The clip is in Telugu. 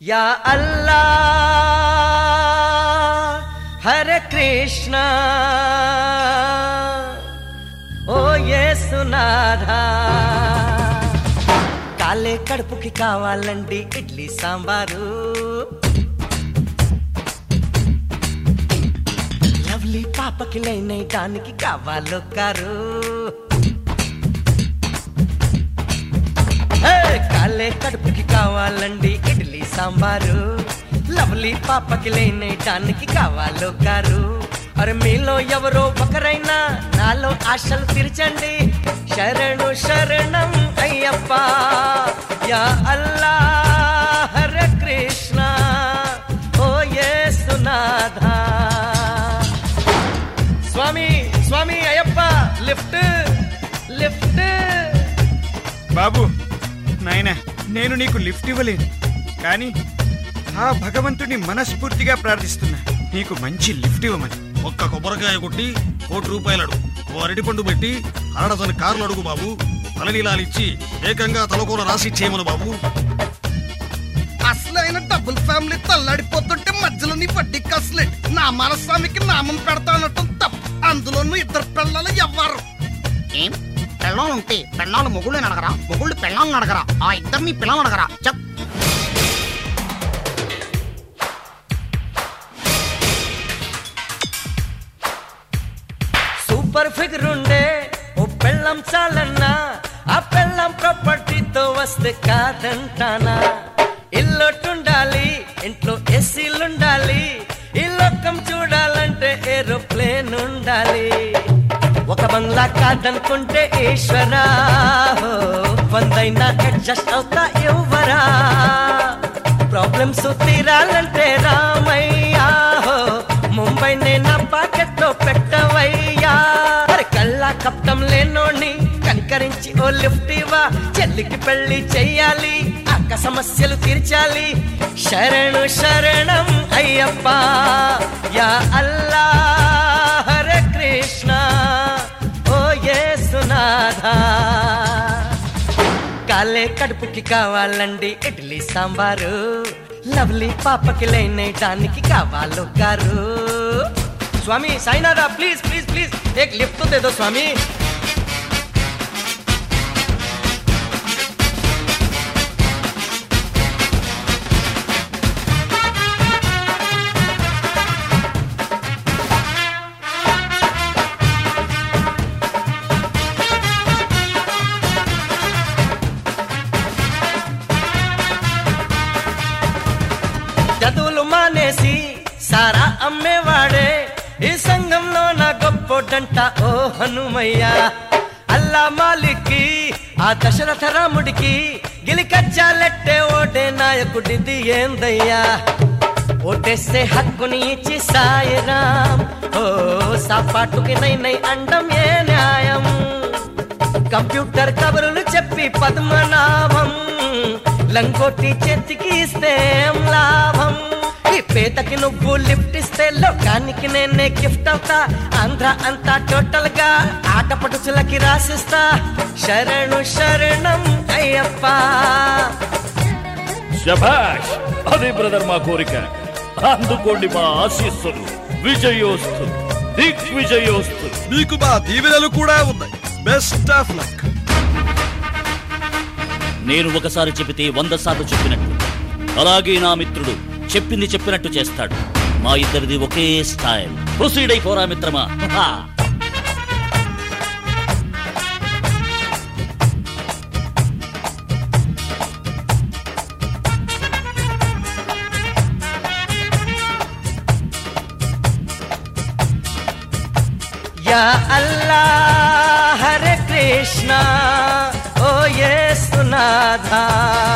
యా అల్లా హరే కృష్ణ ఓ యేసునాథా కాలే కడుపుకి కావాలండి ఇడ్లీ సాంబారు లవ్లీ పాపకి లైనయటానికి కావాలొక్కారు హే, కాలే కడుపుకి కావాలండి ఇడ్లీ సాంబారు లవ్లీ పాపకి లేనేటానికి కావాలో కారు అరే మీలో ఎవరో ఒకరైనా నాలో ఆశలు తీర్చండి శరణు శరణం అయ్యప్ప యా అల్లా హరే కృష్ణ ఓ యేసునాథా స్వామి స్వామి అయ్యప్ప లిఫ్ట్ లిఫ్ట్ బాబు నాయనా నేను నీకు లిఫ్ట్ ఇవ్వలేను కానీ ఆ భగవంతుని మనస్ఫూర్తిగా ప్రార్థిస్తున్నా నీకు మంచి లిఫ్ట్ ఇవ్వమని ఒక్క కొబ్బరికాయ కొట్టి కోటి రూపాయలు అడుగు ఓ అరటిపండు పెట్టి అరడజన్ కార్లు అడుగు బాబు తలనీలాలు ఇచ్చి ఏకంగా తలకూల రాసి ఇచ్చేయమను బాబు అసలైన డబుల్ ఫ్యామిలీ తల్లాడిపోతుంటే మధ్యలో నీ వడ్డీ కసలే నా మనస్వామికి నామం పెడతానటం తప్పు అందులోనూ ఇద్దరు పిల్లలు ఎవ్వరు ఏం పెళ్ళాలు ఉంటే పెళ్ళాలు మొగుళ్ళు అడగరా మొగుళ్ళు పెళ్ళాలను అడగరా ఆ ఇద్దరిని పిల్లలు అడగరా చెప్ సూపర్ ఫిగర్ ఉండే ఓ పెళ్ళం చాలన్నా ఆ పెళ్ళం ప్రాపర్టీతో వస్తే కాదంటానా ఇల్లొట్టుండాలి ఇంట్లో ఏసీలుండాలి ఈ లోకం చూడాలంటే ఏరోప్లేన్ ఉండాలి ఒక బంగ్లా కాదనుకుంటే ఈశ్వరా హో, వందైనా అడ్జస్ట్ అవుతా ఎవ్వరా ప్రాబ్లమ్స్ తీరాలంటే రామయ్యా హో, ముంబై నా పాకెట్ లో పెట్టవయ్యా అరే కళ్ళ కప్పటం లేనోని కనికరించి ఓ లిఫ్ట్ ఇవ్వా చెల్లికి పెళ్లి చెయ్యాలి అక్క సమస్యలు తీర్చాలి శరణు శరణం అయ్యప్ప యా అల్లా హరే కృష్ణ ఓ యేసునాథా కాలే కడుపుకి కావాలండి ఇడ్లీ సాంబారు లవ్లీ పాపకి లేనేటానికి కావాలో గారు స్వామి సాయినాథా ప్లీజ్ ప్లీజ్ ప్లీజ్ ఏక్ లిఫ్ట్ దే దో స్వామి చదువులు మానేసి సారా అమ్మేవాడే ఈ సంఘంలో నా గొప్పోటంట ఓ హనుమయ్య అల్లా మాలిక్కి ఆ దశరథ రాముడికి గిలికచ్చాలెట్టే ఓటే నాయకుడిది ఏందయ్యా ఓటేస్తే హక్కుని ఇచ్చి సాయిరాం ఓ సాపాటుకి నై నై అండం ఏ న్యాయం కంప్యూటర్ కబుర్లు చెప్పి పద్మనాభం లంగోటి చేతికి ఇస్తే ఏం లాభం ఈ పేదకి నువ్వు లిఫ్ట్ ఇస్తే లోకానికి నేనే గిఫ్ట్ అవుతా ఆంధ్ర అంతా టోటల్ గా ఆటపటుచులకి రాసిస్తా శరణు శరణం అయ్యప్ప శభాష్ అదే బ్రదర్ మా కోరిక అందుకోండి మా ఆశీస్సులు విజయోస్తు దిగ్విజయోస్తు మీకు మా దీవెనలు కూడా ఉన్నాయి బెస్ట్ ఆఫ్ లక్ నేను ఒకసారి చెబితే వంద సార్లు చెప్పినట్టు అలాగే నా మిత్రుడు చెప్పింది చెప్పినట్టు చేస్తాడు మా ఇద్దరిది ఒకే స్టైల్ ప్రొసీడ్ అయిపోరా మిత్రమా హా. యా అల్లా హరే కృష్ణ ఓ యేసునాథా